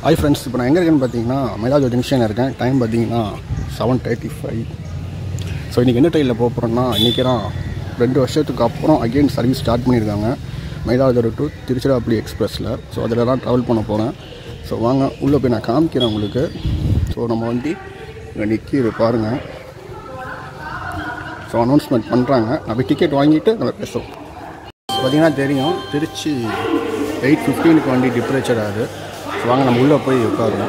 hi friends இப்போ நான் எங்கே இருக்கேன்னு பார்த்தீங்கன்னா மயிலாஜோ ஜங்ஷனில் இருக்கேன் டைம் பார்த்தீங்கன்னா செவன் தேர்ட்டி ஃபைவ் ஸோ இன்றைக்கி என்ன ட்ரெயினில் போக போகிறோன்னா இன்றைக்கி தான் ரெண்டு வருஷத்துக்கு அப்புறம் அகெயின் சர்வீஸ் ஸ்டார்ட் பண்ணியிருக்காங்க மயிலாடுதுறை டு திருச்சிராப்பள்ளி எக்ஸ்பிரஸில் ஸோ அதில் தான் ட்ராவல் பண்ண போகிறேன் ஸோ வாங்க உள்ளே போய் நான் காமிக்கிறேன் உங்களுக்கு ஸோ நம்ம வண்டி இங்கே நிற்கிது பாருங்கள் ஸோ அனௌன்ஸ்மெண்ட் பண்ணுறாங்க நம்ம டிக்கெட் வாங்கிட்டு நம்ம பேசுவோம் பார்த்தீங்கன்னா தெரியும் திருச்சி எயிட் ஃபிஃப்டீனுக்கு வண்டி டிப்ரேச்சர் ஆகுது ஸோ வாங்க நம்ம உள்ளே போய் உட்காருவோம்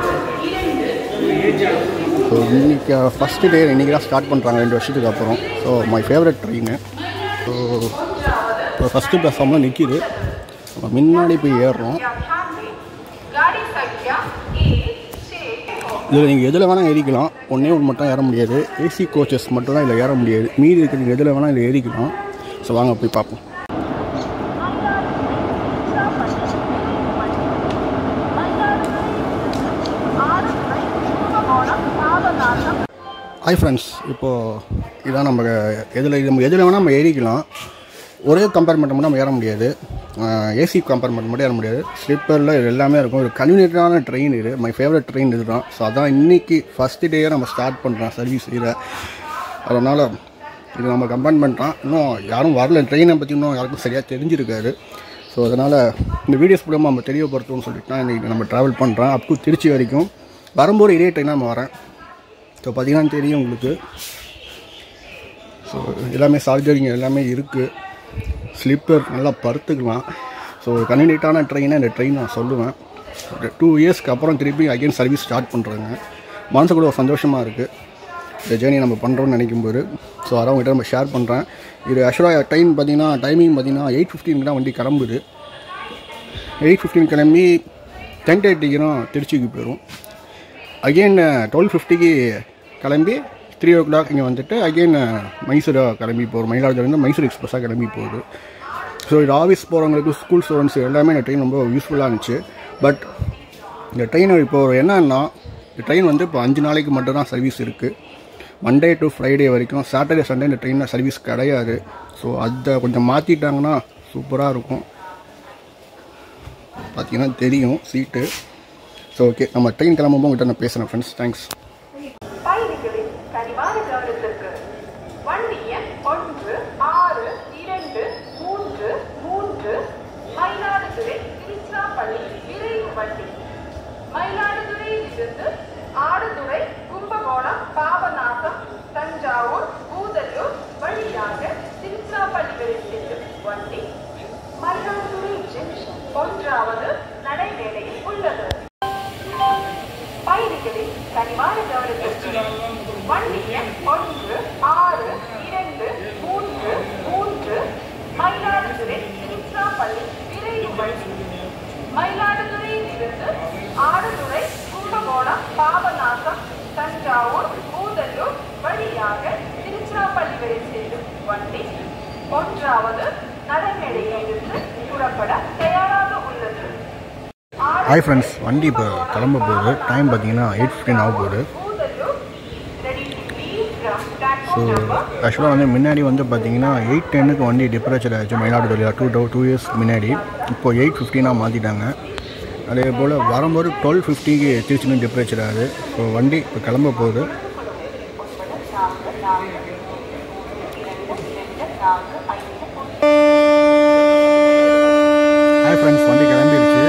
ஸோ இன்றைக்கி ஃபஸ்ட்டு டே இன்றைக்கி தான் ஸ்டார்ட் பண்ணுறாங்க ரெண்டு வருஷத்துக்கு அப்புறம் so my favourite train so இப்போ ஃபஸ்ட்டு பேசாமல் நிற்கிது நம்ம முன்னாடி போய் ஏறுறோம் गाड़ी संख्या एक छः இதில் நீங்கள் எதில் வேணால் ஏறிக்கலாம் ஒன்றே ஒன்று மட்டும் ஏற முடியாது ஏசி கோச்சஸ் மட்டும் தான் இதில் ஏற முடியாது மீதி இருக்கிற நீங்கள் எதில் வேணால் இதில் ஏறிக்கலாம் ஸோ வாங்க போய் பார்ப்போம் ஹாய் ஃப்ரெண்ட்ஸ் இப்போது இதான் நம்ம எதில் நம்ம எதில் வேணால் நம்ம ஏறிக்கலாம் ஒரே கம்பார்ட்மெண்ட் மட்டும் நம்ம ஏற முடியாது ஏசி கம்பார்ட்மெண்ட் மட்டும் ஏற முடியாது ஸ்லீப்பரில் இது எல்லாமே இருக்கும் ஒரு கன்வீனியன்ட்டான ட்ரெயின் இது மை ஃபேவரட் ட்ரெயின் இது தான் ஸோ அதான் இன்றைக்கி ஃபஸ்ட்டு டேயே நம்ம ஸ்டார்ட் பண்ணுறோம் சர்வீஸ் இதை அதனால் இது நம்ம கம்பார்ட்மெண்ட் தான் இன்னும் யாரும் வரல ட்ரெயினை பற்றி இன்னும் யாருக்கும் சரியாக தெரிஞ்சிருக்காரு ஸோ அதனால் இந்த வீடியோஸ் மூலமாக நம்ம தெரியப்படுத்துவோம்னு சொல்லிட்டு தான் இன்றைக்கி நம்ம ட்ராவல் பண்ணுறோம் அப் டு திருச்சி வரைக்கும் வரும்போது இதே ட்ரெயினாக நம்ம வரேன் ஸோ பார்த்தீங்கன்னா தெரியும் உங்களுக்கு ஸோ எல்லாமே சார்ஜரிங் எல்லாமே இருக்குது ஸ்லீப்பர் நல்லா படுத்துக்கலாம் ஸோ கன்வீனியன்ட்டான ட்ரெயினை இந்த ட்ரெயின் நான் சொல்லுவேன் ஒரு டூ இயர்ஸ்க்கு அப்புறம் திருப்பி அகைன் சர்வீஸ் ஸ்டார்ட் பண்ணுறாங்க மனசு கூட ஒரு சந்தோஷமாக இருக்குது இந்த ஜேர்னி நம்ம பண்ணுறோம்னு நினைக்கும்போது ஸோ அதான் உங்கள்கிட்ட நம்ம ஷேர் பண்ணுறேன் இது ஆக்சுவலாக டைம் பார்த்தீங்கன்னா டைமிங் பார்த்தீங்கன்னா எயிட் ஃபிஃப்டீனுக்கு தான் வண்டி கிளம்புது எயிட் ஃபிஃப்டீன் கிளம்பி டென் தேர்ட்டிக்கு தான் திருச்சிக்கு போயிடும் அகெயின் டுவெல் ஃபிஃப்டிக்கு கிளம்பி த்ரீ ஓ கிளாக் இங்கே வந்துட்டு அகெயின் மைசூரா கிளம்பி போகிறோம் மயிலாடுதுறையிலேருந்து மைசூர் எக்ஸ்பிரஸாக கிளம்பி போகுது ஸோ இது ஆஃபீஸ் போகிறவங்களுக்கு ஸ்கூல் ஸ்டூடெண்ட்ஸ் எல்லாமே இந்த ட்ரெயின் ரொம்ப யூஸ்ஃபுல்லாக இருந்துச்சு பட் இந்த ட்ரெயின் இப்போ ஒரு என்னன்னா இந்த ட்ரெயின் வந்து இப்போ அஞ்சு நாளைக்கு மட்டும் தான் சர்வீஸ் இருக்குது மண்டே டு ஃப்ரைடே வரைக்கும் சாட்டர்டே சண்டே இந்த ட்ரெயினில் சர்வீஸ் கிடையாது ஸோ அதை கொஞ்சம் மாற்றிட்டாங்கன்னா சூப்பராக இருக்கும் பார்த்தீங்கன்னா தெரியும் சீட்டு ஸோ ஓகே நம்ம ட்ரெயின் கிளம்பும்போது உங்கள்கிட்ட நான் பேசுகிறேன் ஃப்ரெண்ட்ஸ் தேங்க்ஸ் பயணிகளின் கனிவான கவனத்திற்கு வண்டி எண் ஒன்று ஆறு இரண்டு மூன்று மூன்று மயிலாடுதுறை திருச்சிராப்பள்ளி விரைவு வண்டி மயிலாடுதுறையிலிருந்து ஆடுதுறை கும்பகோணம் பாபநாசம் தஞ்சாவூர் பூதலூர் வழியாக திருச்சிராப்பள்ளி வரை செல்லும் வண்டி மயிலாடுதுறை ஜங்ஷன் ஒன்றாவது நடைமேடையில் உள்ளது பயணிகளின் கனிவான கவனத்திற்கு வண்டி எண் ஒன்று ஆறு இரண்டு மூன்று மூன்று மயிலாடுதுறை திருச்சிராப்பள்ளி விரைவு வண்டி மயிலாடுதுறையிலிருந்து ஆடுதுறை கும்பகோணம் பாபநாசம் தஞ்சாவூர் பூதலூர் வழியாக திருச்சிராப்பள்ளி வரை செல்லும் வண்டி ஒன்றாவது நடைமேடையிலிருந்து புறப்பட தயாராக உள்ளது ஹாய் ஃப்ரெண்ட்ஸ் வண்டி இப்போ கிளம்ப போகுது டைம் பார்த்தீங்கன்னா எயிட் ஃபிஃப்டின் ஆக போகுது ஸோ ஆக்சுவலாக வந்து முன்னாடி வந்து பார்த்தீங்கன்னா எயிட் டென்னுக்கு வண்டி டிப்ரேச்சர் ஆச்சு மயிலாடுதுறையில் டூ டூ டூ இயர்ஸ் முன்னாடி இப்போ எயிட் ஃபிஃப்டினாக மாற்றிட்டாங்க அதே போல் வரும்போது டுவெல் ஃபிஃப்டிக்கு திருச்சின்னு டிப்ரேச்சர் ஆகுது ஸோ வண்டி இப்போ கிளம்ப போகுது ஹாய் ஃப்ரெண்ட்ஸ் வண்டி கிளம்பிடுச்சு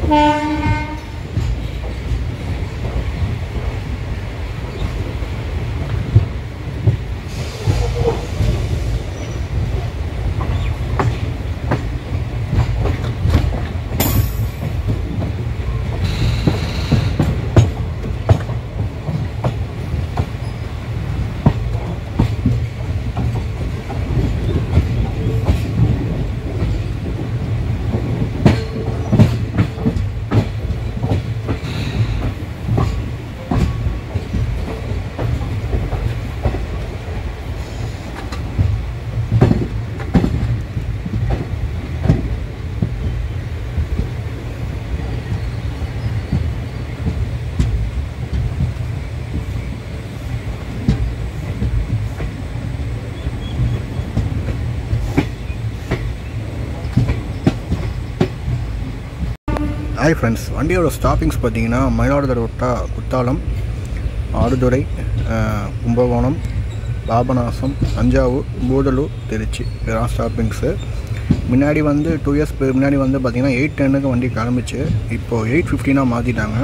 ஹாய் ஃப்ரெண்ட்ஸ் வண்டியோட ஸ்டாப்பிங்ஸ் பார்த்தீங்கன்னா மயிலாடுதுறை விட்டா குத்தாலம் ஆடுதுறை அஹ், கும்பகோணம் பாபநாசம் தஞ்சாவூர் பூதலூர் திருச்சி இதெல்லாம் ஸ்டாப்பிங்ஸு முன்னாடி வந்து டூ இயர்ஸ் முன்னாடி வந்து பார்த்தீங்கன்னா எயிட் டென்னுக்கு வண்டி கிளம்பிச்சு இப்போது எயிட் ஃபிஃப்டினாக மாற்றிட்டாங்க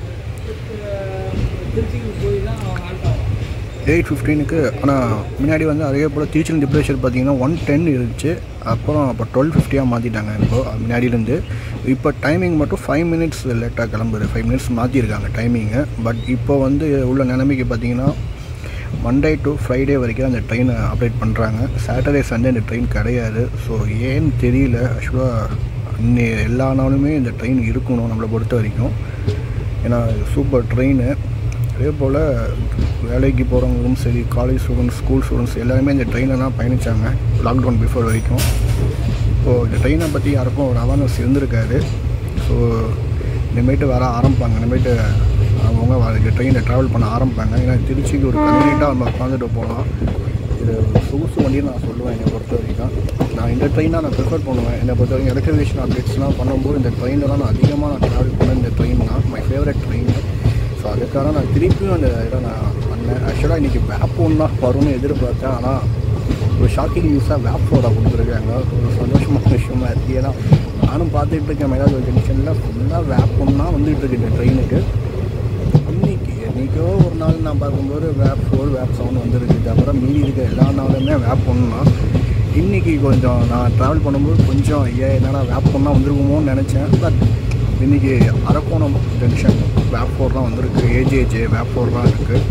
எயிட் ஃபிஃப்டீனுக்கு ஆனால் முன்னாடி வந்து அதே போல் டீச்சிங் டிப்ரெஷர் பார்த்தீங்கன்னா ஒன் டென் இருந்துச்சு அப்புறம் அப்போ டுவெல் ஃபிஃப்டியாக மாற்றிட்டாங்க இப்போது முன்னாடியிலேருந்து இப்போ டைமிங் மட்டும் ஃபைவ் மினிட்ஸ் லேட்டாக கிளம்புது ஃபைவ் மினிட்ஸ் மாற்றிருக்காங்க டைமிங்கு பட் இப்போ வந்து உள்ள நிலைமைக்கு பார்த்தீங்கன்னா மண்டே டு ஃப்ரைடே வரைக்கும் அந்த ட்ரெயினை ஆப்ரேட் பண்ணுறாங்க சாட்டர்டே சண்டே இந்த ட்ரெயின் கிடையாது ஸோ ஏன்னு தெரியல ஆக்சுவலாக இன்னி எல்லா நாளுமே இந்த ட்ரெயின் இருக்கணும் நம்மளை பொறுத்த வரைக்கும் ஏன்னா சூப்பர் ட்ரெயின் அதே போல் வேலைக்கு போகிறவங்களும் சரி காலேஜ் ஸ்டூடெண்ட்ஸ் ஸ்கூல் ஸ்டூடெண்ட்ஸ் எல்லாருமே இந்த ட்ரெயினில் தான் பயணித்தாங்க லாக்டவுன் பிஃபோர் வரைக்கும் இப்போது இந்த ட்ரெயினை பற்றி யாருக்கும் ஒரு அவேர்னஸ் இருந்திருக்காது ஸோ இனிமேட்டு வர ஆரம்பிப்பாங்க இனிமேட்டு அவங்க வர ட்ரெயினில் ட்ராவல் பண்ண ஆரம்பிப்பாங்க ஏன்னா திருச்சிக்கு ஒரு கன்வீனியண்ட்டாக நம்ம உட்காந்துட்டு போகலாம் இது ஒரு சொகுசு வண்டின்னு நான் சொல்லுவேன் என்னை பொறுத்த வரைக்கும் நான் இந்த ட்ரெயினாக நான் ப்ரிஃபர் பண்ணுவேன் என்னை பொறுத்த வரைக்கும் எலக்ட்ரிஃபிகேஷன் அப்டேட்ஸ்லாம் பண்ணும்போது இந்த ட்ரெயினில் தான் நான் அதிகமாக நான் ட்ராவல் பண்ணேன் இந்த ட்ரெயின் தான் மை ஃபேவரட் ட்ரெயின் ஸோ அதுக்காக நான் திருப்பியும் அந்த இதை நான் பண்ணேன் ஆக்சுவலாக இன்றைக்கி வேப் ஒன்றா வரும்னு எதிர்பார்த்தேன் ஆனால் ஒரு ஷாக்கிங் நியூஸாக வேப் ஃபோரை கொடுத்துருக்காங்க ஒரு சந்தோஷமான விஷயமா இருக்குது ஏன்னா நானும் பார்த்துட்டு இருக்கேன் மயிலாடுதுறை ஜங்ஷனில் ஃபுல்லாக வேப் ஒன்றா வந்துட்டு இருக்கு இந்த ட்ரெயினுக்கு இன்னைக்கு என்றைக்கோ ஒரு நாள் நான் பார்க்கும்போது வேப் ஃபோர் வேப் செவன் வந்துருக்கு தவிர மீதி இருக்க எல்லா நாளுமே வேப் ஒன்றா இன்றைக்கி கொஞ்சம் நான் ட்ராவல் பண்ணும்போது கொஞ்சம் ஏன் என்னடா வேப் ஒன்றா வந்துருக்குமோன்னு நினச்சேன் பட் இன்றைக்கி அரக்கோணம் ஜங்ஷன் வேப் ஃபோர் தான் வந்திருக்கு ஏஜேஜே வேப் ஃபோர் தான் இருக்குது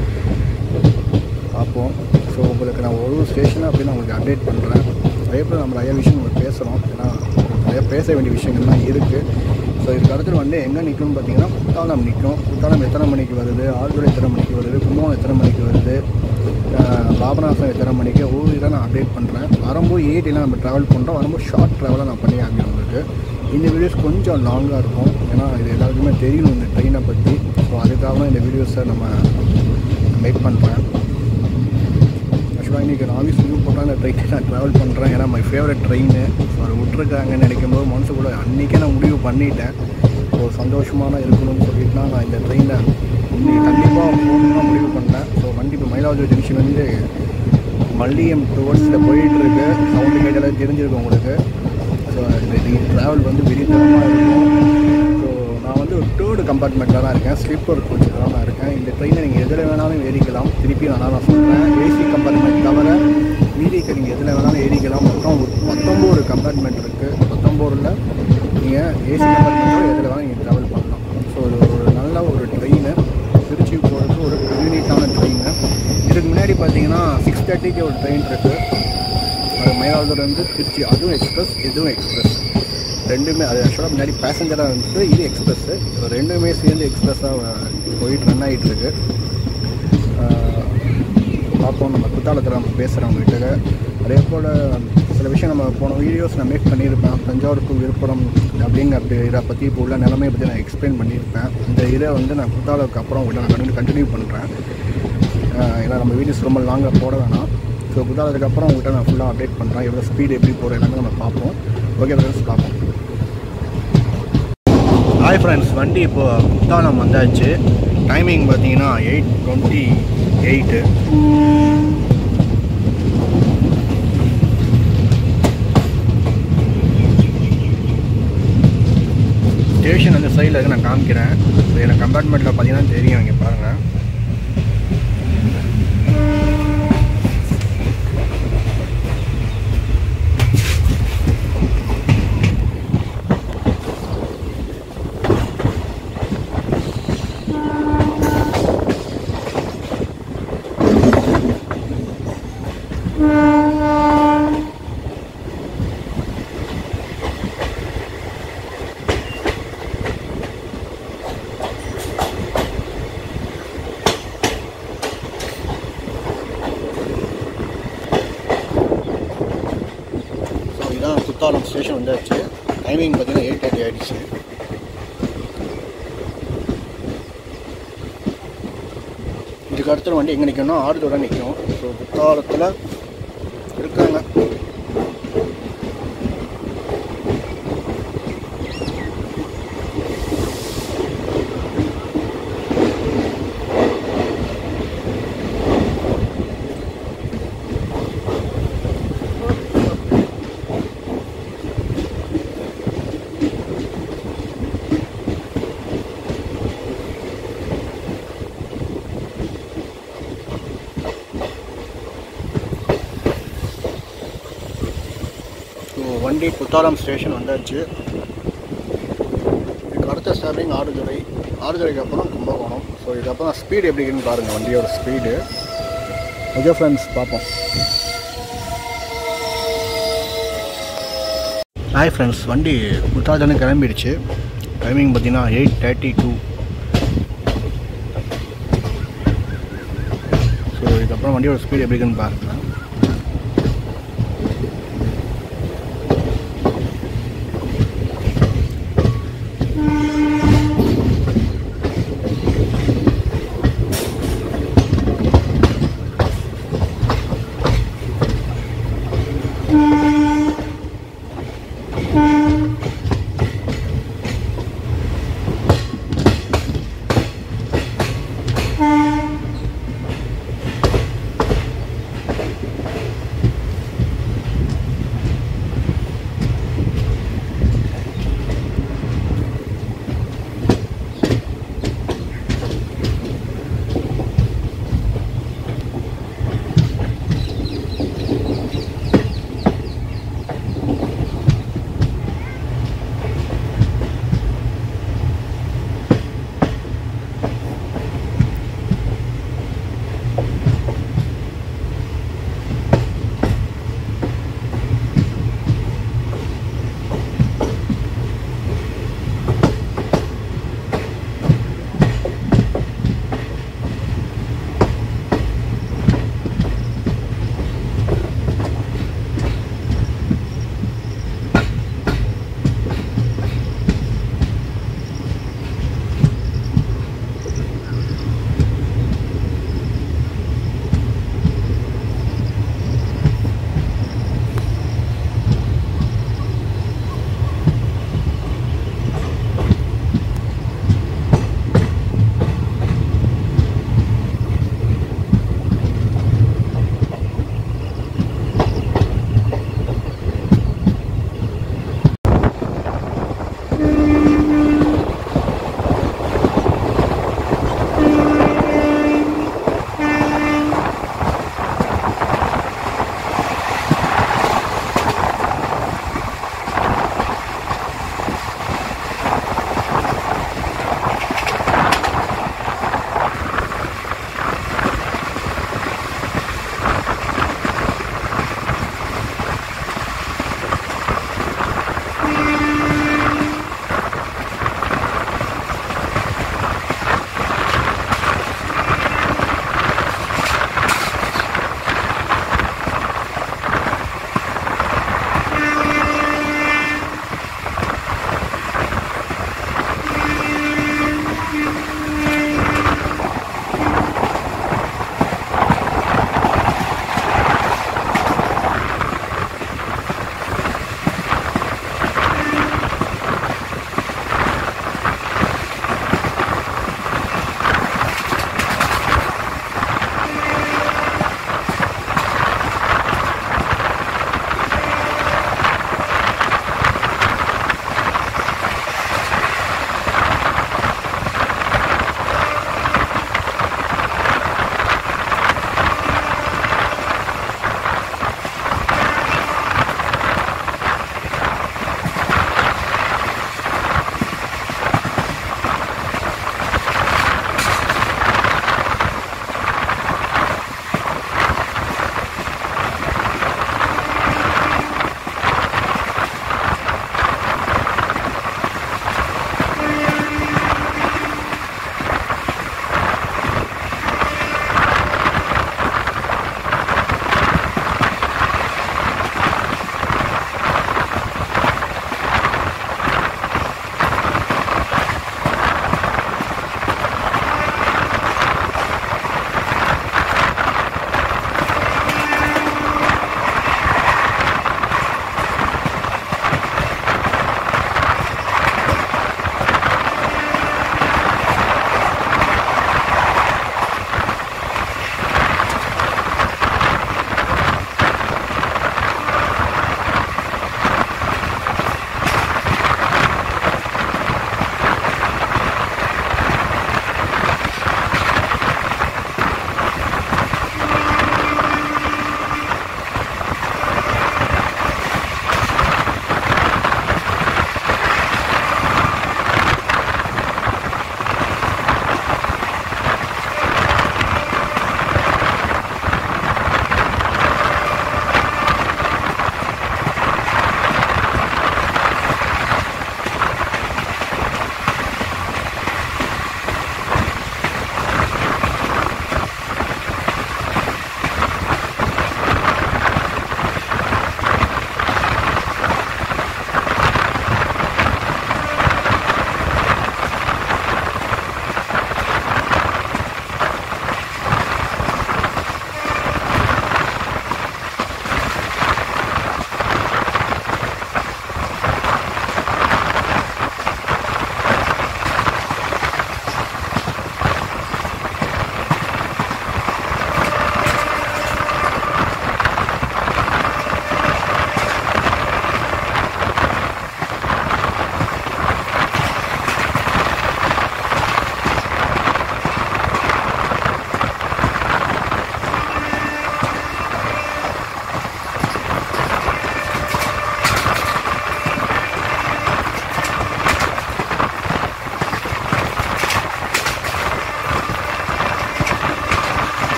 பார்ப்போம் ஸோ உங்களுக்கு நான் ஒரு ஸ்டேஷனாக அப்படி நான் உங்களுக்கு அப்டேட் பண்ணுறேன் அதே போல் நம்ம நிறைய விஷயம் நம்ம பேசுகிறோம் ஏன்னா நிறைய பேச வேண்டிய விஷயங்கள்லாம் இருக்குது ஸோ இதுக்கு அடுத்து வந்து எங்கே நிற்கும்னு பார்த்தீங்கன்னா குத்தாலம் நிற்கும் குத்தாலம் எத்தனை மணிக்கு வருது ஆழ்துறை எத்தனை மணிக்கு வருது கும்பகோணம் எத்தனை மணிக்கு வருது ஆஹ் பாபநாசம் எத்தனை மணிக்கு ஒவ்வொரு இதை நான் அப்டேட் பண்ணுறேன் வரும்போது ஏடிலாம் நம்ம ட்ராவல் பண்ணுறோம் வரும்போது ஷார்ட் ட்ராவலாக நான் பண்ணி காமிக்கிறேன் உங்களுக்கு இந்த வீடியோஸ் கொஞ்சம் லாங்காக இருக்கும் ஏன்னா இது எல்லாருக்குமே தெரியணும் இந்த ட்ரெயினை பற்றி ஸோ அதுக்காக தான் இந்த வீடியோஸை நம்ம மேக் பண்ணுறேன் ஆக்சுவலாக இன்றைக்கி நான் ஆஃபீஸ் லீவ் போட்டால் இந்த ட்ரெயினை நான் ட்ராவல் பண்ணுறேன் ஏன்னா மை ஃபேவரட் ட்ரெயின் ஸோ அதை விட்ருக்காங்கன்னு நினைக்கும் போது மனசு கூட அன்றைக்கே நான் முடிவு பண்ணிட்டேன் ஸோ சந்தோஷமான இருக்கணும்னு சொல்லிட்டு தான் நான் இந்த ட்ரெயினை இன்னைக்கு கண்டிப்பாக போகணும்னு முடிவு பண்ணேன் ஸோ வண்டி இப்போ மயிலாடுதுறை ஜங்ஷன் வந்து மல்லியம் டுவர்ட்ஸில் போயிட்டுருக்கு சவுண்டு கேட்டாலே தெரிஞ்சிருக்கும் உங்களுக்கு ஸோ இந்த ட்ராவல் வந்து வெறித்தனமாக இருக்கும் ஸோ நான் வந்து ஒரு தேர்டு கம்பார்ட்மெண்ட்டில் தான் இருக்கேன் ஸ்லீப்பர் கோச்சில் தான் நான் இருக்கேன் இந்த ட்ரெயினை நீங்கள் எதில் வேணாலும் ஏறிக்கலாம் திருப்பி நான் நான் சொல்கிறேன் ஏசி கம்பார்ட்மெண்ட் தவிர மீதிக்கு நீங்கள் எதில் வேணாலும் ஏறிக்கலாம் மொத்தம் ஒரு பத்தொம்போது கம்பார்ட்மெண்ட் இருக்குது பத்தொம்போதில் நீங்கள் ஏசி கம்பார்ட்மெண்ட்டோ எதில் வேணாலும் நீங்கள் ட்ராவல் பண்ணலாம் ஸோ இது ஒரு நல்ல ஒரு ட்ரெயின் திருச்சி போகிறதுக்கு ஒரு யூனிட்டான ட்ரெயின் இதுக்கு முன்னாடி பார்த்தீங்கன்னா சிக்ஸ் தேர்ட்டிக்கு ஒரு ட்ரெயின் இருக்குது அது மயிலாடுதுறை வந்து திருச்சி அதுவும் எக்ஸ்பிரஸ் இதுவும் எக்ஸ்பிரஸ் ரெண்டுமே அது ஆக்சுவலாக முன்னாடி பேசஞ்சராக இருந்துச்சு இது எக்ஸ்பிரஸ்ஸு ரெண்டுமே சேர்ந்து எக்ஸ்பிரஸாக போயிட்டு ரன் ஆகிட்டு இருக்கு ஆஹ் பார்ப்போம் நம்ம குத்தாலத்தில் நம்ம பேசுகிறோம் உங்ககிட்ட அதே போல் சில விஷயம் நம்ம போன வீடியோஸ் நான் மேக் பண்ணியிருப்பேன் தஞ்சாவூர் டு விழுப்புரம் அப்படிங்க அப்படி இதை பற்றி இப்போ உள்ள நிலைமையை பற்றி நான் எக்ஸ்பிளைன் பண்ணியிருப்பேன் இந்த இதை வந்து நான் குத்தாலுக்கு அப்புறம் உங்கள்கிட்ட நான் கண்டினியூ கண்டினியூ பண்ணுறேன் ஏன்னா நம்ம வீடியோஸ் ரொம்ப லாங்காக போட வேணாம் ஸோ குத்தாலத்துக்கு அப்புறம் உங்கள்கிட்ட நான் ஃபுல்லாக அப்டேட் பண்ணுறேன் எவ்வளோ ஸ்பீடு எப்படி போகிற எல்லாமே நம்ம பார்ப்போம் ஓகே ஃப்ரெண்ட்ஸ் பார்ப்போம் ஹாய் ஃப்ரெண்ட்ஸ் வண்டி இப்போ குத்தாலம் வந்தாச்சு டைமிங் பார்த்தீங்கன்னா எயிட் டுவெண்ட்டி எயிட்டு ஸ்டேஷன் அந்த சைடில் இருக்கு நான் காமிக்கிறேன் இப்போ எனக்கு கம்பார்ட்மெண்ட்டில் பார்த்தீங்கன்னா தெரியும் இங்கே பாருங்கள் ஸோ இதான் குத்தாலம் ஸ்டேஷன் வந்தாச்சு டைமிங் பார்த்தீங்கன்னா எயிட் தேர்ட்டி ஆகிடுச்சு இதுக்கு அடுத்த வண்டி எங்கே நிற்கணும்னா ஆறுதோட நிற்கும் ஸோ குத்தாலத்தில் இருக்காங்க ஸோ வண்டி குத்தாலம் ஸ்டேஷன் வந்தாச்சு இதுக்கு அடுத்த ஸ்டாப்பிங் ஆடுதுறை ஆடுதுறைக்கு அப்புறம் கும்பகோணம் ஸோ இதுக்கப்புறம் ஸ்பீடு எப்படி இருக்குன்னு பாருங்கள் வண்டியோட ஸ்பீடு ஓகே ஃப்ரெண்ட்ஸ் பார்ப்போம் ஹாய் ஃப்ரெண்ட்ஸ் வண்டி குத்தாலத்துலேருந்து கிளம்பிடுச்சு டைமிங் பார்த்தீங்கன்னா எயிட் தேர்ட்டி டூ ஸோ இதுக்கப்புறம் வண்டியோட ஸ்பீடு எப்படி இருக்குன்னு பாருங்கள்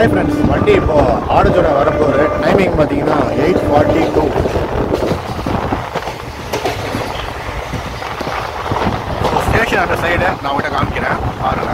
ஹாய் ஃப்ரெண்ட்ஸ் வண்டி இப்போ ஆடுதுறை வரப்போகுது டைமிங் பார்த்தீங்கன்னா எயிட் ஃபார்ட்டி டூ ஸ்டேஷன் அந்த சைடு நான் உங்கள்கிட்ட காமிக்கிறேன் பாருங்க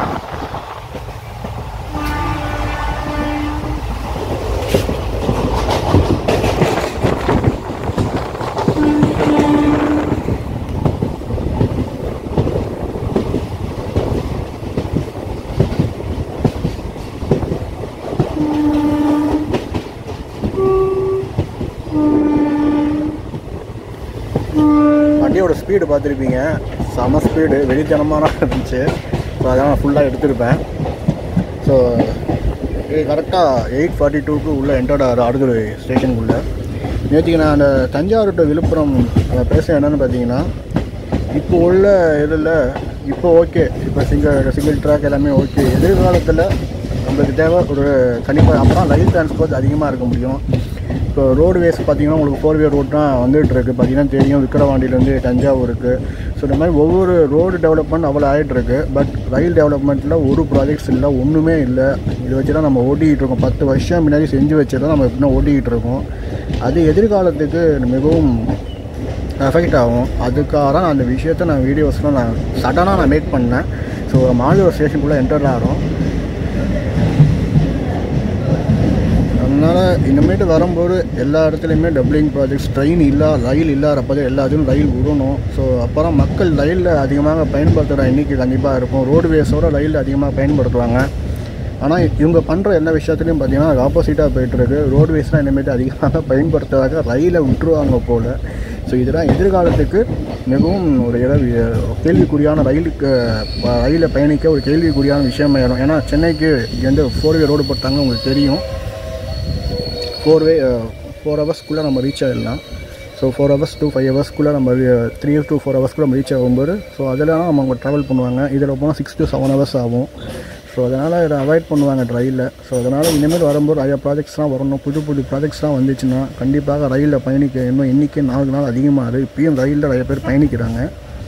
வண்டியோட ஸ்பீடு பார்த்துருப்பீங்க செம ஸ்பீடு வெளித்தனமான இருந்துச்சு ஸோ அதான் நான் ஃபுல்லாக எடுத்திருப்பேன் ஸோ இது கரெக்டாக எயிட் ஃபார்ட்டி டூக்கு உள்ளே என்டர்ட் ஆகிற அடுதுறை ஸ்டேஷனுக்குள்ளே நேற்றுக்கு நான் அந்த தஞ்சாவூர் டு விழுப்புரம் அஹ், பேச என்னன்னு பார்த்தீங்கன்னா இப்போ உள்ள இதில் இப்போ ஓகே இப்போ சிங்கிள் சிங்கிள் ட்ராக் எல்லாமே ஓகே எதிர்காலத்தில் நம்மளுக்கு தேவை ஒரு கண்டிப்பாக அப்புறம் ரயில் டிரான்ஸ்போர்ட் அதிகமாக இருக்க முடியும் இப்போ ரோடு வேஸ் பார்த்தீங்கன்னா உங்களுக்கு ஃபோர் வே ரோட் தான் வந்துட்டு இருக்கு பார்த்தீங்கன்னா தெரியும் விக்கிரவாண்டியிலேருந்து தஞ்சாவூருக்கு ஸோ இந்த மாதிரி ஒவ்வொரு ரோடு டெவலப்மெண்ட் அவ்வளோ ஆகிட்டு இருக்கு பட் ரயில் டெவலப்மெண்ட்டில் ஒரு ப்ராஜெக்ட்ஸ் இல்லை ஒன்றுமே இல்லை இதை வச்சு தான் நம்ம ஓட்டிகிட்டு இருக்கோம் பத்து வருஷம் முன்னாடி செஞ்சு வச்சு தான் நம்ம எப்படின்னா ஓட்டிகிட்டு இருக்கோம் அது எதிர்காலத்துக்கு மிகவும் எஃபெக்ட் ஆகும் அதுக்காக தான் அந்த விஷயத்தை நான் வீடியோஸ்லாம் நான் சடனாக நான் மேக் பண்ணேன் ஸோ மாலூர் ஸ்டேஷனுக்குள்ளே என்டர் ஆகிறோம் அதனால் இனிமேட்டு வரும்போது எல்லா இடத்துலையுமே டப்ளிங் ப்ராஜெக்ட்ஸ் ட்ரெயின் இல்லா ரயில் இல்லாதப்போ எல்லாத்துக்கும் ரயில் விடணும் ஸோ அப்புறம் மக்கள் ரயிலில் அதிகமாக பயன்படுத்துகிற எண்ணிக்கை கண்டிப்பாக இருக்கும் ரோடுவேஸோட ரயில் அதிகமாக பயன்படுத்துவாங்க ஆனால் இவங்க பண்ணுற எல்லா விஷயத்துலையும் பார்த்தீங்கன்னா அது ஆப்போசிட்டாக போயிட்டுருக்கு ரோடுவேஸ்லாம் இனிமேட்டு அதிகமாக பயன்படுத்துறதாக ரயிலை விட்டுருவாங்க போல் ஸோ இதெல்லாம் எதிர்காலத்துக்கு மிகவும் ஒரு இரவு கேள்விக்குறியான ரயிலுக்கு ப- ரயிலில் பயணிக்க ஒரு கேள்விக்குறியான விஷயமாயிடும் ஏன்னா சென்னைக்கு இங்கேருந்து ஃபோர் வே ரோடு போட்டாங்க உங்களுக்கு தெரியும் ஃபோர் வே ஃபோர் ஹவர்ஸ்க்குள்ளே நம்ம ரீச் ஆகிடலாம் so four hours two five ஹவர்ஸ்க்குள்ளே நம்ம த்ரீ டு ஃபோர் ஹவர்ஸ்க்குள்ளே நம்ம ரீச் ஆகும்போது ஸோ அதெல்லாம் நம்ம அவங்க ட்ராவல் பண்ணுவாங்க இதில் போனால் சிக்ஸ் டு செவன் ஹவர்ஸ் ஆகும் ஸோ அதனால் இதை அவாய்ட் பண்ணுவாங்க ரயிலில் ஸோ அதனால் இனிமேல் வரும்போது நிறைய ப்ராஜெக்ட்ஸ்லாம் வரணும் புது புது ப்ராஜெக்ட்ஸ்லாம் வந்துச்சுன்னா கண்டிப்பாக ரயிலில் பயணிக்க இன்னும் எண்ணிக்கை நாளுக்கு நாள் அதிகமாகுது இப்பயும் ரயிலில் நிறைய பேர் பயணிக்கிறாங்க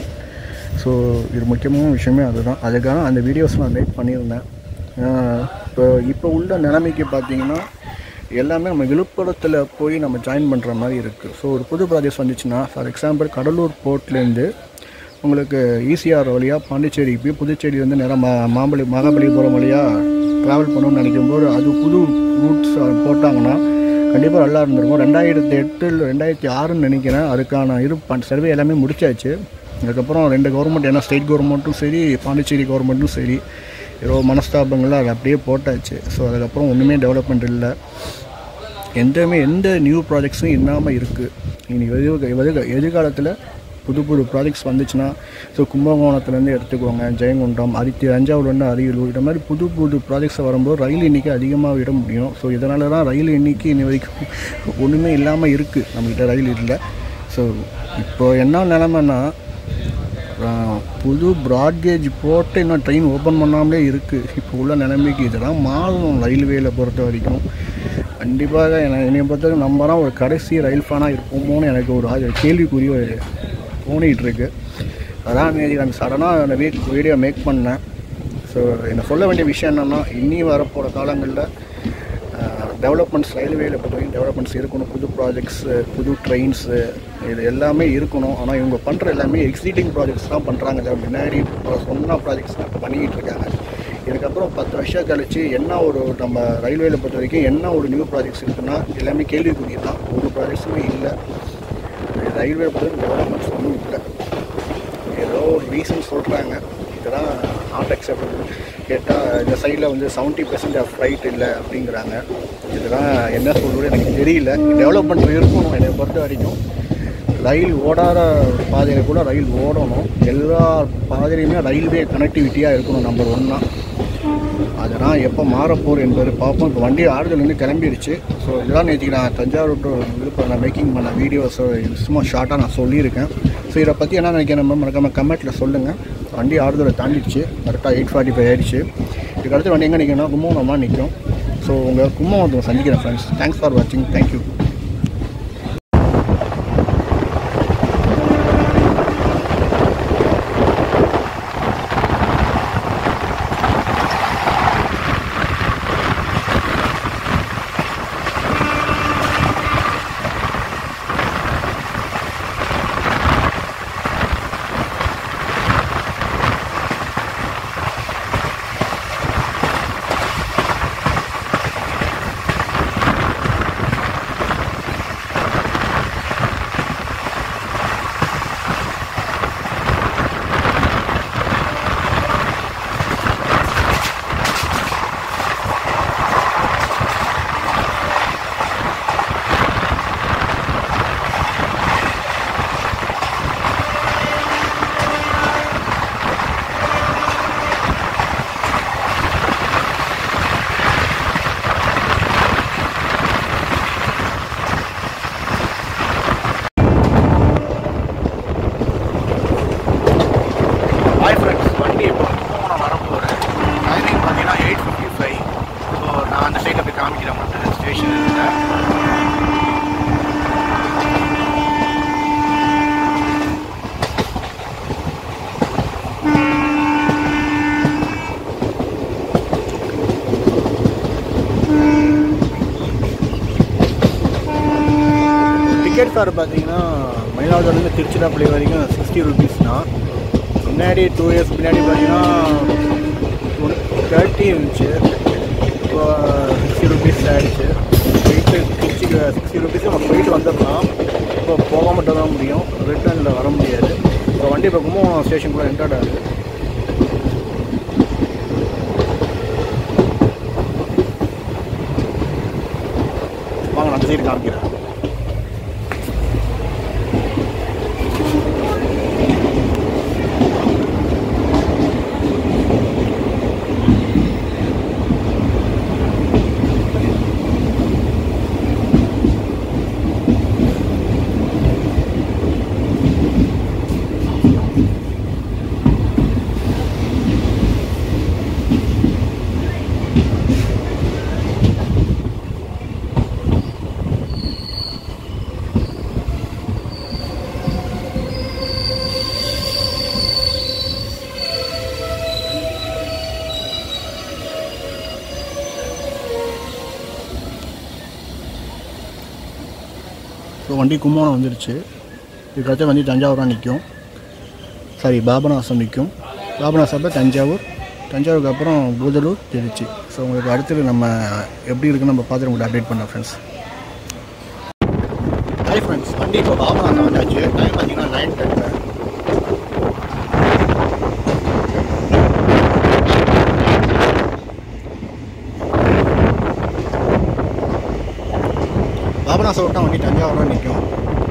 ஸோ இது முக்கியமான விஷயமே அதுதான் அதுக்காக அந்த வீடியோஸ் நான் மேக் பண்ணியிருந்தேன் ஆஹ் இப்போ இப்போ உள்ள நிலைமைக்கு பார்த்தீங்கன்னா எல்லாமே நம்ம விழுப்புரத்தில் போய் நம்ம ஜாயின் பண்ணுற மாதிரி இருக்குது ஸோ ஒரு புது ப்ராஜெக்ட் வந்துச்சுன்னா ஃபார் எக்ஸாம்பிள் கடலூர் போர்ட்லேருந்து உங்களுக்கு ஈசிஆர் வழியாக பாண்டிச்சேரிக்கு போய் புதுச்சேரியிலேருந்து நேராக மா மாம்பழி மகாபலிபுரம் வழியாக ட்ராவல் பண்ணணும்னு நினைக்கும் போது அது புது ரூட்ஸ் போட்டாங்கன்னா கண்டிப்பாக நல்லா இருந்திருக்கும் ரெண்டாயிரத்தி எட்டில் ரெண்டாயிரத்தி ஆறுன்னு நினைக்கிறேன் அதுக்கான இது சர்வே எல்லாமே முடிச்சாச்சு அதுக்கப்புறம் ரெண்டு கவர்மெண்ட் ஏன்னா ஸ்டேட் கவர்மெண்ட்டும் சரி பாண்டிச்சேரி கவர்மெண்ட்டும் சரி ஏதோ மனஸ்தாபங்கள்லாம் அது அப்படியே போட்டாச்சு ஸோ அதுக்கப்புறம் ஒன்றுமே டெவலப்மெண்ட் இல்லை எந்தமே எந்த நியூ ப்ராஜெக்ட்ஸும் இல்லாமல் இருக்குது இனி எதிர் எதிர் எதிர்காலத்தில் புது புது ப்ராஜெக்ட்ஸ் வந்துச்சுன்னா ஸோ கும்பகோணத்துலேருந்து எடுத்துக்கோங்க ஜெயங்கொண்டம் அரித்தி தஞ்சாவூர்லேருந்து அரியலூர் இந்த மாதிரி புது புது ப்ராஜெக்ட்ஸ் வரும்போது ரயில் எண்ணிக்கை அதிகமாக விட முடியும் ஸோ இதனால தான் ரயில் எண்ணிக்கை இன்னி வரைக்கும் ஒன்றுமே இல்லாமல் இருக்குது நம்மகிட்ட ரயில் இல்லை ஸோ இப்போ என்ன நிலமைன்னா ஆஹ், புது ப்ராட்கேஜ் போட்டு இன்னும் ட்ரெயின் ஓப்பன் பண்ணாமலே இருக்குது இப்போ உள்ள நிலைமைக்கு இதெல்லாம் மாறும் ரயில்வேல பொறுத்த வரைக்கும் கண்டிப்பாக என்னை என்னை பொறுத்தவரைக்கும் நம்ம தான் ஒரு கடைசி ரயில் ஃபேனாக இருப்போமோன்னு எனக்கு ஒரு ஆ- கேள்விக்குரிய ஒரு தோணிகிட்டு இருக்கு அதான் நேற்று நான் சடனாக அந்த வீக் வீடியோ மேக் பண்ணேன் ஸோ என்ன சொல்ல வேண்டிய விஷயம் என்னென்னா இனி வரப்போகிற காலங்களில் டெவலப்மெண்ட்ஸ் ரயில்வேல பொறுத்தவரைக்கும் டெவலப்மெண்ட்ஸ் இருக்கணும் புது ப்ராஜெக்ட்ஸு புது ட்ரெயின்ஸு இது எல்லாமே இருக்கணும் ஆனால் இவங்க பண்ணுற எல்லாமே எக்ஸிட்டிங் ப்ராஜெக்ட்ஸ் தான் பண்ணுறாங்க இதை முன்னாடி இப்போ சொன்ன ப்ராஜெக்ட்ஸ் தான் இப்போ பண்ணிக்கிட்டு இருக்காங்க இதுக்கப்புறம் பத்து வருஷம் கழிச்சு என்ன ஒரு நம்ம ரயில்வேல பொறுத்த வரைக்கும் என்ன ஒரு நியூ ப்ராஜெக்ட்ஸ் இருக்குன்னா எல்லாமே கேள்விக்குரிய தான் ஒரு ப்ராஜெக்ட்ஸுமே இல்லை ரயில்வே பொறுத்த டெவலப்மெண்ட்ஸ் ஒன்றும் இல்லை ஏதோ ஒரு ரீசன் சொல்கிறாங்க இதெல்லாம் நாட் அக்செப்டபிள் கேட்டால் இந்த சைடில் வந்து செவன்ட்டி பர்சன்ட் ஆஃப் ஃப்ளைட் இல்லை அப்படிங்கிறாங்க இதெல்லாம் என்ன சொல்கிறது எனக்கு தெரியல டெவலப்மெண்ட் இருக்கணும் என்னை பொறுத்த வரைக்கும் ரயில் ஓடாத பாதையில் கூட ரயில் ஓடணும் எல்லா பாதையிலையுமே ரயில்வே கனெக்டிவிட்டியாக இருக்கணும் நம்பர் ஒன்னா அதெல்லாம் எப்போ மாறப்போகுது என்பது பார்ப்போம் இப்போ வண்டி ஆறுதலேருந்து கிளம்பிடுச்சு ஸோ இதெல்லாம் நேற்றுக்கு நான் தஞ்சாவூர் டு விழுப்புரம் நான் மேக்கிங் பண்ண வீடியோஸ் சும்மா ஷார்ட்டாக நான் சொல்லியிருக்கேன் ஸோ இதை பற்றி என்ன நினைக்கிறேன் மறக்காம கமெண்ட்டில் சொல்லுங்கள் வண்டி ஆறுதலை தாண்டிடுச்சு கரெக்டாக எயிட் ஃபார்ட்டி ஃபைவ் ஆயிடுச்சு இதுக்கு அடுத்து வண்டி எங்கே நிற்கணும் கும்பகோணமாக நிற்கும் ஸோ உங்கள் கும்பகோணத்தை சந்திக்கிறேன் ஃப்ரெண்ட்ஸ் தேங்க்ஸ் ஃபார் வாட்சிங் தேங்க்யூ டிக்கெட் ஃபேர் பார்த்தீங்கன்னா மயிலாடுதுறையிலேருந்து திருச்சிராப்பள்ளி வரைக்கும் சிக்ஸ்டி ருபீஸ் தான் முன்னாடி டூ இயர்ஸ் முன்னாடி பார்த்தீங்கன்னா தேர்ட்டி இருந்துச்சு இப்போ சிக்ஸ்டி ருபீஸ் ஆகிடுச்சு போயிட்டு திருச்சிக்கு சிக்ஸ்டி ருபீஸ் நம்ம போயிட்டு வந்துடலாம் இப்போ போக மட்டும் தான் முடியும் ரிட்டர்னில் வர முடியாது இப்போ வண்டி பக்கமும் ஸ்டேஷனுக்குள்ளே என்டர்ட் ஆகுது வாங்க அந்த சைடு காமிக்கிறேன் ஸோ வண்டி கும்போணம் வந்துருச்சு இதுக்கடுத்து வந்து தஞ்சாவூராக நிற்கும் சாரி பாபநாசம் நிற்கும் பாபநாசம் அப்போ தஞ்சாவூர் தஞ்சாவூருக்கு அப்புறம் பூதலூர் திருச்சி ஸோ உங்களுக்கு அடுத்தது நம்ம எப்படி இருக்குன்னு நம்ம பார்த்துட்டு உங்களுக்கு அப்டேட் பண்ணோம் ஃப்ரெண்ட்ஸ் ஹாய் ஃப்ரெண்ட்ஸ் வண்டி இப்போ பாபநாசம் வந்தாச்சு டைம் பார்த்தீங்கன்னா நைன் டென் பாபநாசம் விட்டா வண்டி தஞ்சாவூர் நிற்கும்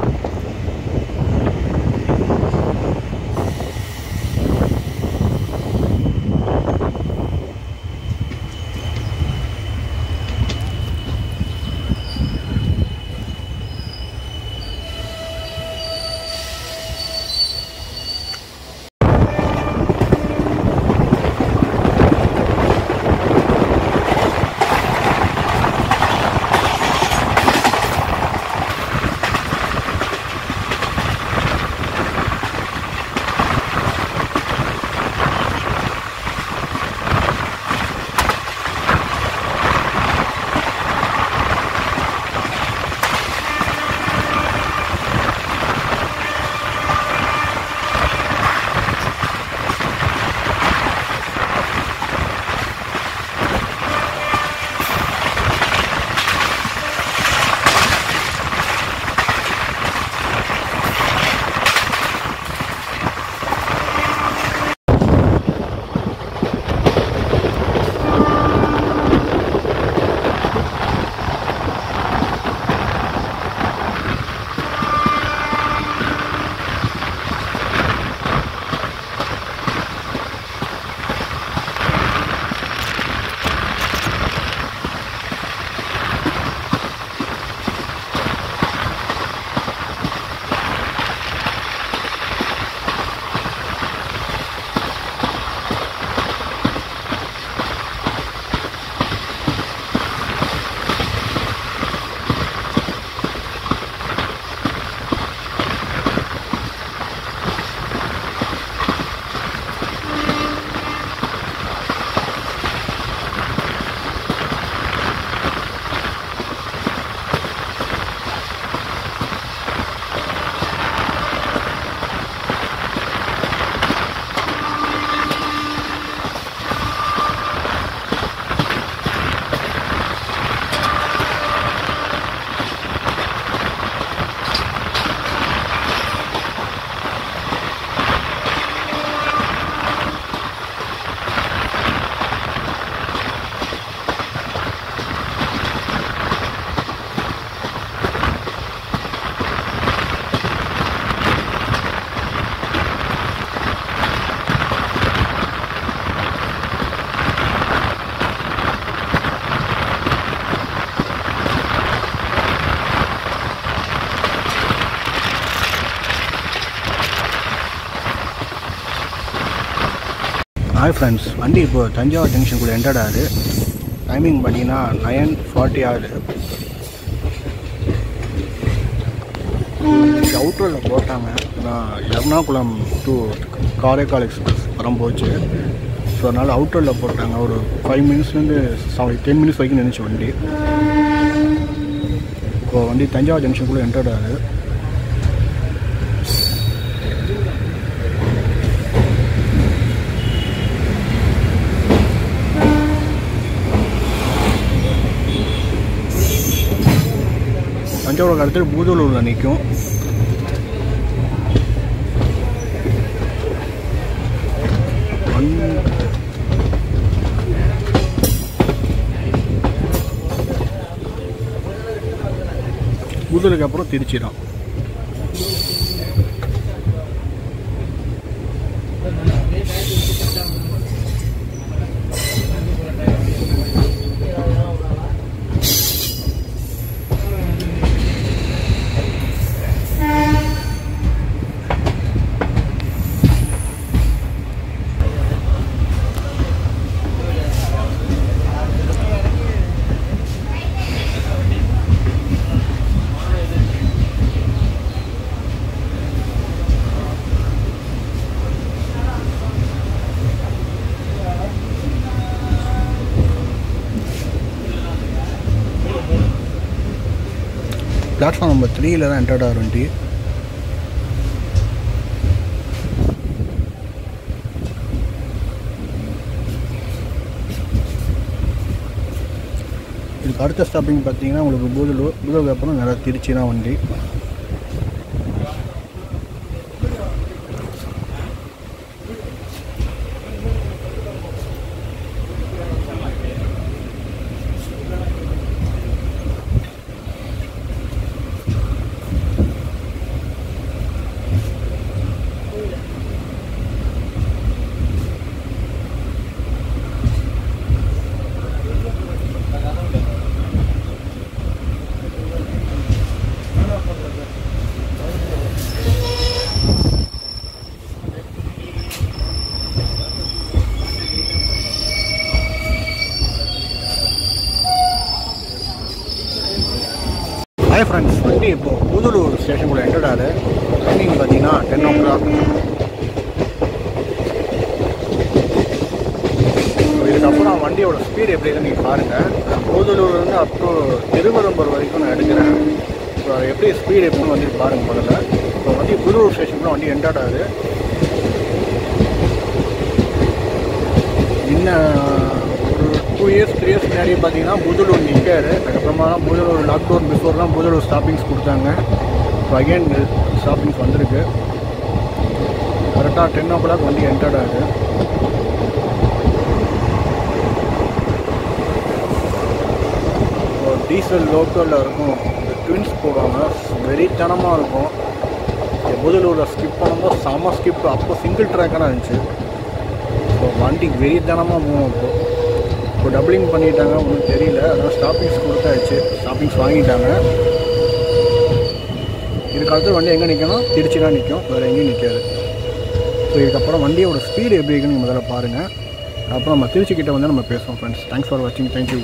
ஹாய் ஃப்ரெண்ட்ஸ் வண்டி இப்போ தஞ்சாவூர் ஜங்ஷனுக்குள்ளே என்டர்ட் ஆகுது டைமிங் பார்த்தீங்கன்னா நயன் ஃபார்ட்டி ஆகுது அவுட்டரில் போட்டாங்க நான் எர்ணாகுளம் டு காரைக்கால் எக்ஸ்பிரஸ் வரம் போச்சு ஸோ அதனால் அவுட்டரில் போட்டாங்க ஒரு ஃபைவ் மினிட்ஸ்லேருந்து செவன் டென் மினிட்ஸ் வரைக்கும் நின்றுச்சு வண்டி இப்போ வண்டி தஞ்சாவூர் ஜங்ஷனுக்குள்ளே என்டர்ட் ஆகுது தஞ்சாவூருக்கு அடுத்து பூதலூரில் நிற்கும் பூதலுக்கு அப்புறம் திருச்சி தான் பிளாட்ஃபார்ம் நம்பர் த்ரீயில் தான் என்டர்ட் ஆகிற வண்டி இதுக்கு அடுத்த ஸ்டாப்பிங் பார்த்தீங்கன்னா உங்களுக்கு பூதலூர் பூதலூருக்கு அப்புறம் நிறையா திருச்சி தான் வண்டி ஹாய் ஃப்ரெண்ட்ஸ் வண்டி இப்போ புதுலூர் ஸ்டேஷனுக்குள்ள என்டர்ட் ஆகுது டைமிங் பார்த்தீங்கன்னா டென் ஓ கிளாக் இதுக்கப்புறம் வண்டியோட ஸ்பீடு எப்படி இருக்குன்னு நீங்கள் பாருங்கள் புதுலூர்லேருந்து அப் டு திருவரம்பூர் வரைக்கும் நான் எடுக்கிறேன் ஸோ அது எப்படி ஸ்பீடு எப்படின்னு வந்து பாருங்கள் முதல்ல இப்போ வண்டி புதுலூர் ஸ்டேஷனுக்குள்ள வண்டி என்டர்ட் ஆகுது இன்னும் ஒரு டூ இயர்ஸ் த்ரீ இயர்ஸ் முன்னாடி பார்த்தீங்கன்னா புதலூர் நிற்காரு அதுக்கப்புறமா தான் புதலூர் லாக்டவுன் பிஃபோர் தான் புதலூர் ஸ்டாப்பிங்ஸ் கொடுத்தாங்க இப்போ அகைன் ஸ்டாப்பிங்ஸ் வந்திருக்கு கரெக்டாக டென் ஓ கிளாக் வண்டி என்டர்ட் ஆகுது டீசல் லோக்கலில் இருக்கும் இந்த ட்வின்ஸ் போடுவாங்க வெறித்தனமாக இருக்கும் புதலூரில் ஸ்கிப் பண்ணும்போது செம ஸ்கிப் அப்போ சிங்கிள் ட்ராக்காக இருந்துச்சு இப்போ வண்டி வெறித்தனமாக மூவ் இப்போ இப்போ டபுளிங் பண்ணிட்டாங்க ஒன்றும் தெரியல அதனால் ஸ்டாப்பிங்ஸ் கொடுத்தாச்சு ஸ்டாப்பிங்ஸ் வாங்கிட்டாங்க இதுக்கு அடுத்து வண்டி எங்கே நிற்கணும் திருச்சி தான் நிற்கும் வேறு எங்கேயும் நிற்காது ஸோ இதுக்கப்புறம் வண்டியோட ஸ்பீடு எப்படி இருக்குன்னு முதல்ல பாருங்கள் அப்புறம் நம்ம திருச்சி கிட்ட வந்து நம்ம பேசுவோம் ஃப்ரெண்ட்ஸ் தேங்க்ஸ் ஃபார் வாட்சிங் தேங்க்யூ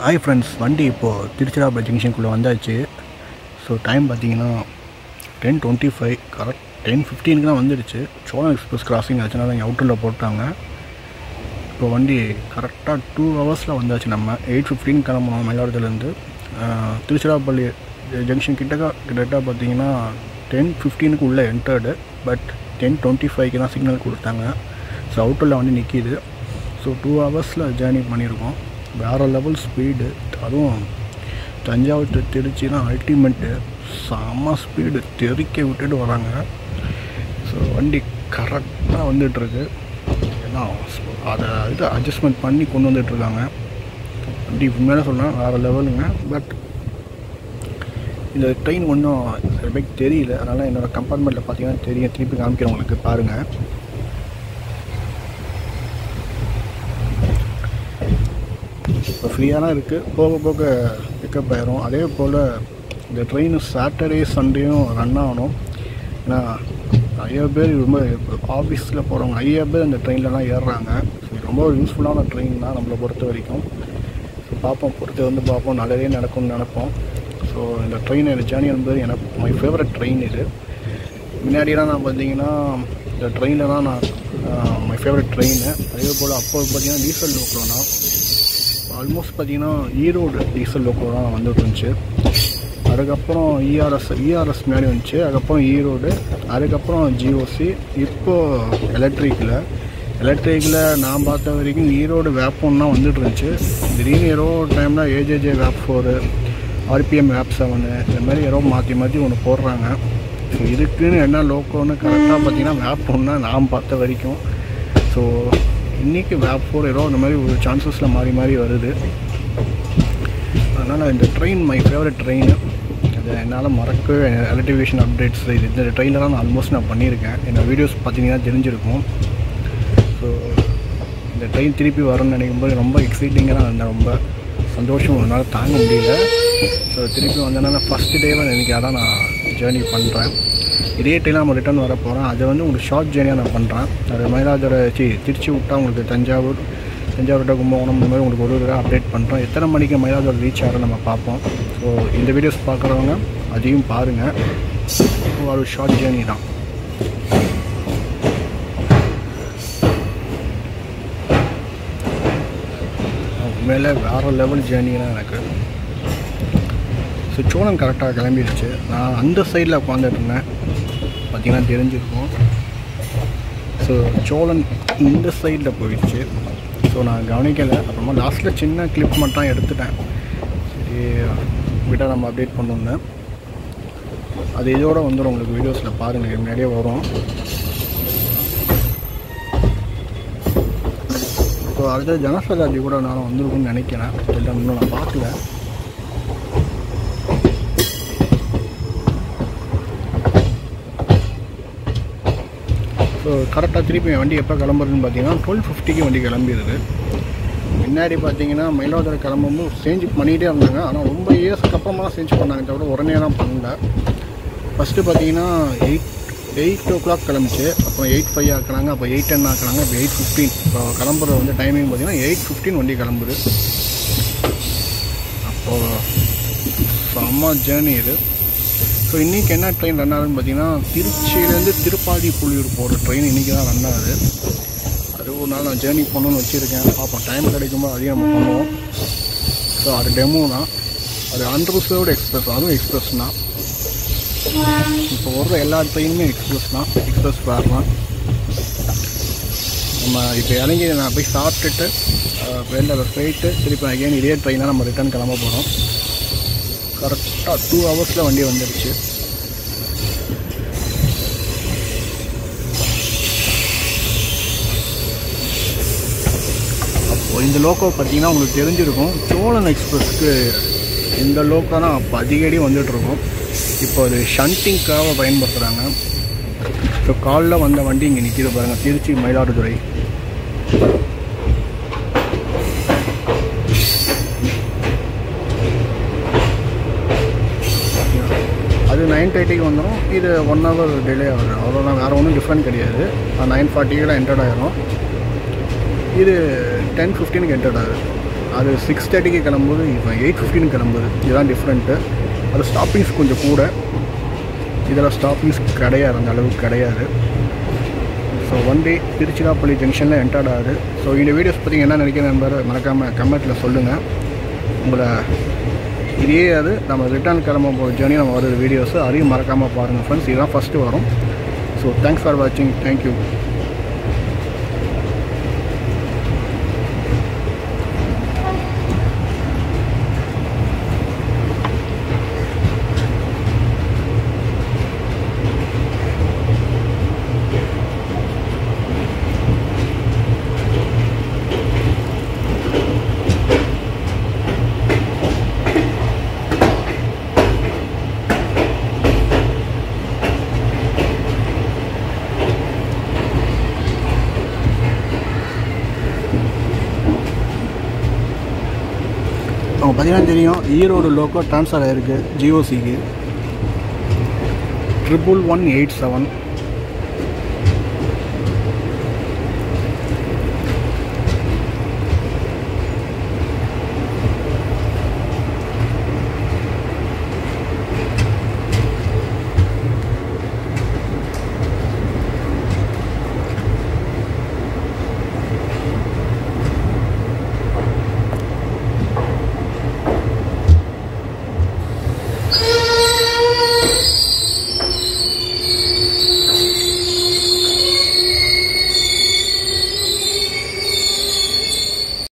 ஹாய் ஃப்ரெண்ட்ஸ் வண்டி இப்போது திருச்சிராப்பள்ளி ஜங்ஷனுக்குள்ளே வந்தாச்சு ஸோ டைம் பார்த்தீங்கன்னா ten twenty five correct ten ஃபிஃப்டீனுக்கு தான் வந்துடுச்சு சோழன் எக்ஸ்பிரஸ் கிராசிங் ஆச்சுன்னா இங்கே அவுட்டரில் போட்டாங்க இப்போ வண்டி கரெக்டாக டூ ஹவர்ஸில் வந்தாச்சு நம்ம எயிட் ஃபிஃப்டீன் கிளம்பணும் மயிலாடுதுறையிலேருந்து திருச்சிராப்பள்ளி ஜங்ஷன் கிட்டக்க கிட்டத்தட்ட பார்த்தீங்கன்னா டென் ஃபிஃப்டீனுக்கு உள்ளே என்டர்டு பட் டென் டுவெண்ட்டி ஃபைவ்க்கு தான் சிக்னல் கொடுத்தாங்க ஸோ அவுட்டரில் வந்து நிற்கிது ஸோ டூ ஹவர்ஸில் ஜேர்னி பண்ணியிருக்கோம் வேறு லெவல் ஸ்பீடு அதுவும் தஞ்சாவூர் to திருச்சினா அல்டிமேட்டு செம்ம ஸ்பீடு தெறிக்க விட்டுட்டு வராங்க ஸோ வண்டி கரெக்டாக வந்துட்டுருக்கு ஏன்னா அதை இது அட்ஜஸ்ட்மெண்ட் பண்ணி கொண்டு வந்துட்டுருக்காங்க வண்டி உண்மையில சொன்னால் வேறு லெவலுங்க பட் இந்த ட்ரெயின் ஒன்றும் பைக் தெரியல அதனால் என்னோடய கம்பார்ட்மெண்ட்டில் பார்த்தீங்கன்னா தெரியும் திருப்பி காமிக்கிறேன் உங்களுக்கு பாருங்கள் இப்போ ஃப்ரீயாக தான் இருக்குது போக போக பிக்கப் ஆயிரும் அதே போல் இந்த ட்ரெயின் சாட்டர்டே சண்டேயும் ரன் ஆகணும் ஏன்னா நிறைய பேர் ரொம்ப ஆஃபீஸில் போகிறவங்க நிறைய பேர் இந்த ட்ரெயின்லலாம் ஏறுறாங்க ஸோ இது ரொம்ப ஒரு யூஸ்ஃபுல்லான ட்ரெயின் தான் நம்மளை பொறுத்த வரைக்கும் ஸோ பார்ப்போம் பொறுத்து வந்து பார்ப்போம் நல்லதே நடக்கும்னு நினைப்போம் ஸோ இந்த ட்ரெயின் எனக்கு ஜேர்னி என்பது எனக்கு மை ஃபேவரட் ட்ரெயின் இது முன்னாடியெல்லாம் நான் பார்த்தீங்கன்னா இந்த ட்ரெயினில் தான் நான் மை ஃபேவரட் ட்ரெயின் அதே போல் அப்போ பார்த்தீங்கன்னா டீசல் லோக்கல்னா ஆல்மோஸ்ட் பார்த்தீங்கன்னா ஈரோடு டீசல் லோக்கோ தான் வந்துட்டு இருந்துச்சு அதுக்கப்புறம் இஆர்எஸ் இஆர்எஸ் முன்னாடி வந்துச்சு அதுக்கப்புறம் ஈரோடு அதுக்கப்புறம் ஜிஓசி இப்போது எலக்ட்ரிக்கில் எலக்ட்ரிக்கில் நான் பார்த்த வரைக்கும் ஈரோடு வேப்பம் தான் வந்துட்டு இருந்துச்சு திடீர்னு ஏதோ டைமில் ஏஜேஜே vape four RPM vape seven இந்த மாதிரி ஏதோ மாற்றி மாற்றி ஒன்று போடுறாங்க ஸோ இதுக்குன்னு என்ன லோக்கோன்னு கரெக்டாக பார்த்தீங்கன்னா வேப் ஒன்று நான் பார்த்த வரைக்கும் ஸோ இன்றைக்கி வேப் ஃபோர் ஏதோ அந்த மாதிரி ஒரு சான்சஸில் மாறி மாறி வருது அதனால் இந்த ட்ரெயின் மை ஃபேவரட் ட்ரெயின் அது என்னால் மறக்க எலக்ட்ரிஃபிகேஷன் அப்டேட்ஸ் இது இந்த ட்ரெயினில் தான் நான் ஆல்மோஸ்ட் நான் பண்ணியிருக்கேன் என்னோடய வீடியோஸ் பார்த்தீங்கன்னா தெரிஞ்சிருக்கும் ஸோ இந்த ட்ரெயின் திருப்பி வரும்னு நினைக்கும்போது ரொம்ப எக்ஸைட்டிங்காக தான் இருந்தேன் ரொம்ப சந்தோஷம் ஒரு நாள் தாங்க முடியல ஸோ திருப்பி வந்தனால ஃபஸ்ட்டு டேவை எனக்கு அதான் நான் ஜேர்னி பண்ணுறேன் இதே ட்ரெயினில் நம்ம ரிட்டர்ன் வர போகிறேன் அதை வந்து உங்களுக்கு ஷார்ட் ஜேர்னியாக நான் பண்ணுறேன் அது மயிலாடுதுறை சி திருச்சி விட்டால் உங்களுக்கு தஞ்சாவூர் தஞ்சாவூர் to கும்பகோணம் இந்த மாதிரி உங்களுக்கு ஒரு தடவை அப்டேட் பண்ணுறோம் எத்தனை மணிக்கு மயிலாடுதுறை ரீச் ஆகிறோம் நம்ம பார்ப்போம் ஸோ இந்த வீடியோஸ் பார்க்குறவங்க அதையும் பாருங்கள் ஒரு ஷார்ட் ஜேர்னி தான் உண்மையிலே வேறு லெவல் ஜேர்னி தான் எனக்கு ஸோ சோழன் கரெக்டாக கிளம்பிடுச்சு நான் அந்த சைடில் உட்காந்துட்டு இருந்தேன் பார்த்தீங்கன்னா தெரிஞ்சிருக்கும் ஸோ சோழன் இந்த சைடில் போயிடுச்சு ஸோ நான் கவனிக்கலை அப்புறமா லாஸ்ட்டில் சின்ன கிளிப் மட்டும் எடுத்துட்டேன் சரி விட்டால் நம்ம அப்டேட் பண்ணோன்னு அது இதோட வந்துடும் உங்களுக்கு வீடியோஸில் பாருங்கள் முன்னாடியே வரும் ஸோ அடுத்தது ஜனசதாப்தி கூட நான் வந்திருக்கும்னு நினைக்கிறேன் இல்லை இன்னும் நான் பார்க்கல ஸோ கரெக்டாக திருப்பி என் வண்டி எப்போ கிளம்புறதுன்னு பார்த்தீங்கன்னா டுவெல் ஃபிஃப்டிக்கு வண்டி கிளம்பிடுது முன்னாடி பார்த்தீங்கன்னா மயிலாடுதுறை கிளம்பும்போது சேஞ்ச் பண்ணிகிட்டே இருந்தாங்க ஆனால் ரொம்ப இயர்ஸ்க்கு அப்புறமா தான் சேஞ்ச் பண்ணாங்க தவிர உடனே தான் பண்ணல ஃபஸ்ட்டு பார்த்தீங்கன்னா எயிட் எயிட் ஓ கிளாக் கிளம்பிச்சு அப்புறம் எயிட் ஃபைவ் ஆக்குறாங்க அப்போ எயிட் டென் ஆக்குறாங்க இப்போ எயிட் ஃபிஃப்டீன் இப்போ கிளம்புறது வந்து டைமிங் பார்த்தீங்கன்னா எயிட் ஃபிஃப்டீன் வண்டி கிளம்புது அப்போது செம்ம ஜேர்னி இது ஸோ இன்றைக்கி என்ன ட்ரெயின் ரன் ஆகுதுன்னு பார்த்தீங்கன்னா திருச்சியிலேருந்து திருப்பாதி புலியூர் போகிற ட்ரெயின் இன்றைக்கி தான் ரன் ஆகுது அது ஒரு நாள் நான் ஜேர்னி பண்ணணும்னு வச்சுருக்கேன் பார்ப்போம் டைம் கிடைக்கும்போது அதையும் நம்ம பண்ணுவோம் ஸோ அது டெமோ தான் அது அன்ரிசர்வ்டு எக்ஸ்பிரஸ் அதுவும் எக்ஸ்பிரஸ் தான் இப்போ வர்ற எல்லா ட்ரெயினுமே எக்ஸ்பிரஸ் தான் எக்ஸ்பிரஸ் ஃபேர் தான் நம்ம இப்போ இறங்கி நான் போய் சாப்பிட்டுட்டு வெளில போயிட்டு திருப்பி அகைன் இதே ட்ரெயினாக நம்ம ரிட்டர்ன் கிளம்ப போகிறோம் கரெக்டாக டூ ஹவர்ஸில் வண்டி வந்துடுச்சு அப்போது இந்த லோக்கோ பார்த்தீங்கன்னா உங்களுக்கு தெரிஞ்சிருக்கும் சோழன் எக்ஸ்பிரஸ்க்கு இந்த லோக்கோ தான் அப்போ அடிக்கடி வந்துட்டுருக்கும் இப்போ அது ஷண்டிங்க்காக பயன்படுத்துகிறாங்க இப்போ காலில் வந்த வண்டி இங்கே நிற்கிது பாருங்கள் திருச்சி மயிலாடுதுறை அது நைன் தேர்ட்டிக்கு வந்துடும் இது ஒன் ஹவர் டிலே ஆகுது அவ்வளோதான் வேறு ஒன்றும் டிஃப்ரெண்ட் கிடையாது நைன் ஃபார்ட்டிக்கு என்டர்ட் ஆகிடும் இது டென் ஃபிஃப்டீனுக்கு என்டர்ட் ஆகுது அது சிக்ஸ் தேர்ட்டிக்கு கிளம்புது இப்போ எயிட் ஃபிஃப்டின் கிளம்புது இதுதான் டிஃப்ரெண்ட்டு அது ஸ்டாப்பிங்ஸ் கொஞ்சம் கூட இதில் ஸ்டாப்பிங்ஸ் கிடையாது அந்த அளவுக்கு கிடையாது ஸோ வண்டி திருச்சிராப்பள்ளி ஜங்ஷனில் என்டர்ட் ஆகுது ஸோ இந்த வீடியோஸ் பற்றி என்ன நினைக்கிறேன் நண்பர் மறக்காமல் கமெண்ட்டில் சொல்லுங்கள் உங்களை இதே அது நம்ம ரிட்டர்ன் கிளம்ப போகிற ஜேர்னி நம்ம வருது வீடியோஸ் அதையும் மறக்காமல் பாருங்கள் ஃப்ரெண்ட்ஸ் இதுதான் ஃபஸ்ட்டு வரும் ஸோ தேங்க்ஸ் ஃபார் வாட்சிங் தேங்க்யூ அவங்க பார்த்தீங்கன்னா தெரியும் ஈரோடு லோக்கோ ட்ரான்ஸ்ஃபர் ஆகிருக்கு ஜிஓசிக்கு ட்ரிபிள் ஒன் எயிட் செவன்